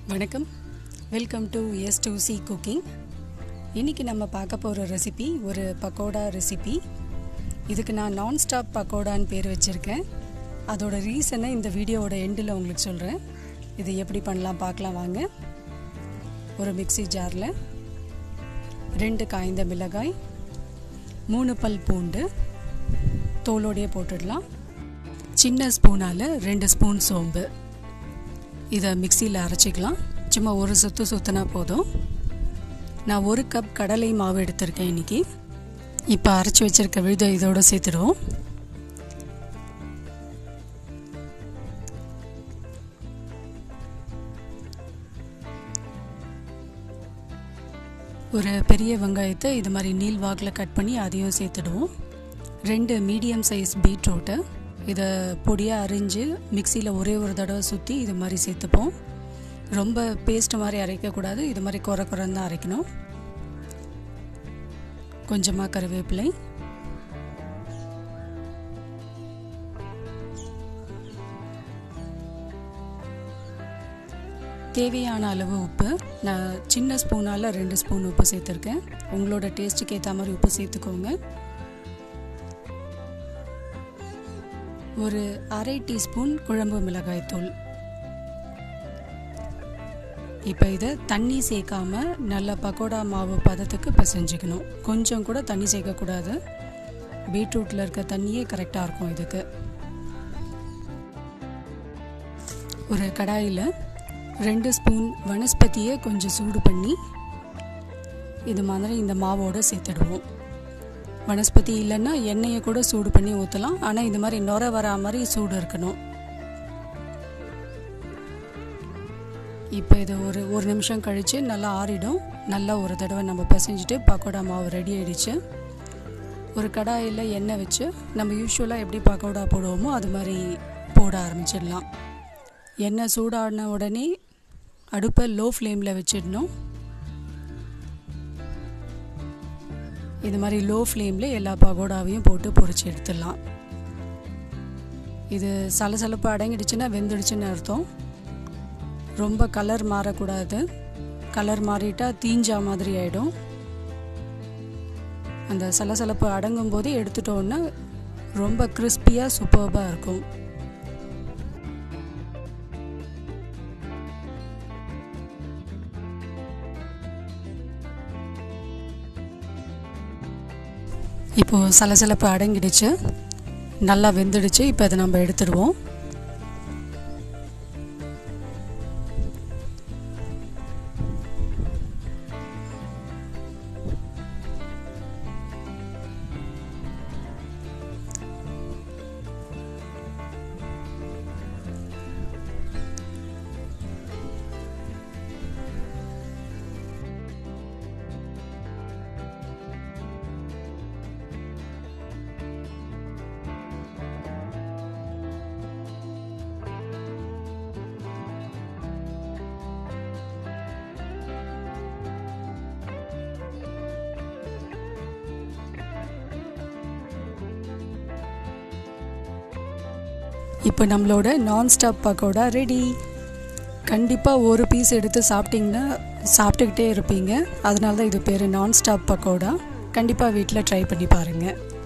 வணக்கம் welcome to S to C cooking இன்றைக்கி நம்ம பார்க்க போகிற ரெசிபி ஒரு பக்கோடா ரெசிபி இதுக்கு நான் நான் ஸ்டாப் பக்கோடான்னு பேர் வச்சுருக்கேன் அதோட ரீசனை இந்த வீடியோவோட எண்டில் உங்களுக்கு சொல்கிறேன் இது எப்படி பண்ணலாம் பார்க்கலாம் வாங்க ஒரு மிக்ஸி ஜாரில் ரெண்டு காய்ந்த மிளகாய் மூணு பல் பூண்டு தோலோடையே போட்டுடலாம் சின்ன ஸ்பூனால் ரெண்டு ஸ்பூன் சோம்பு இதை மிக்சியில் அரைச்சிக்கலாம் சும்மா ஒரு சுத்து சுற்றினா போதும் நான் ஒரு கப் கடலை மாவு எடுத்திருக்கேன் இன்றைக்கி இப்போ அரைச்சி வச்சுருக்க விழுத இதோடு சேர்த்துடுவோம் ஒரு பெரிய வெங்காயத்தை இது மாதிரி நீல் வாக்கில் கட் பண்ணி அதையும் சேர்த்துடுவோம் ரெண்டு மீடியம் சைஸ் பீட்ரூட்டை இதை பொடியாக அரிஞ்சு மிக்சியில் ஒரே ஒரு தடவை சுற்றி இது மாதிரி சேர்த்துப்போம் ரொம்ப பேஸ்ட் மாதிரி அரைக்கக்கூடாது இது மாதிரி குறை குறைன்னு தான் அரைக்கணும் கொஞ்சமாக கருவேப்பிலை தேவையான அளவு உப்பு நான் சின்ன ஸ்பூனால் ரெண்டு ஸ்பூன் உப்பு சேர்த்துருக்கேன் உங்களோட டேஸ்ட்டுக்கு ஏற்ற மாதிரி உப்பு சேர்த்துக்கோங்க ஒரு அரை டீஸ்பூன் குழம்பு மிளகாய் தூள் இப்போ இதை தண்ணி சேர்க்காம நல்ல பக்கோடா மாவு பதத்துக்கு பிசைஞ்சுக்கணும் கொஞ்சம் கூட தண்ணி சேர்க்கக்கூடாது பீட்ரூட்டில் இருக்க தண்ணியே கரெக்டாக இருக்கும் இதுக்கு ஒரு கடாயில் ரெண்டு ஸ்பூன் வனஸ்பதியை கொஞ்சம் சூடு பண்ணி இது மாதிரி இந்த மாவோடு சேர்த்துடுவோம் வனஸ்பதி இல்லைன்னா எண்ணெயை கூட சூடு பண்ணி ஊற்றலாம் ஆனால் இந்த மாதிரி நுர வரா மாதிரி சூடு இருக்கணும் இப்போ இது ஒரு ஒரு நிமிஷம் கழித்து நல்லா ஆறிடும் நல்லா ஒரு தடவை நம்ம பிசைஞ்சிட்டு பக்கோடா மாவு ரெடி ஆகிடுச்சு ஒரு கடாயில் எண்ணெய் வச்சு நம்ம யூஸ்வலாக எப்படி பக்கோடா போடுவோமோ அது மாதிரி போட ஆரம்பிச்சிடலாம் எண்ணெய் சூடான உடனே அடுப்பை லோ ஃப்ளேமில் வச்சிடணும் இது மாதிரி லோ ஃப்ளேமில் எல்லா பகோடாவையும் போட்டு பொரிச்சு எடுத்துடலாம் இது சலசலப்பு அடங்கிடுச்சுன்னா வெந்துடுச்சுன்னு அர்த்தம் ரொம்ப கலர் மாறக்கூடாது கலர் மாறிட்டா தீஞ்சா மாதிரி ஆகிடும் அந்த சலசலப்பு அடங்கும் போதே எடுத்துட்டோன்னா ரொம்ப கிறிஸ்பியாக சூப்பர்பாக இருக்கும் இப்போது சலசலப்பு அடங்கிடுச்சு நல்லா வெந்துடுச்சு இப்போ அதை நம்ம எடுத்துடுவோம் இப்போ நம்மளோட நான் ஸ்டாப் பக்கோடா ரெடி கண்டிப்பாக ஒரு பீஸ் எடுத்து சாப்பிட்டிங்கன்னா சாப்பிட்டுக்கிட்டே இருப்பீங்க அதனால தான் இது பேர் நான் ஸ்டாப் பக்கோடா கண்டிப்பாக வீட்டில் ட்ரை பண்ணி பாருங்கள்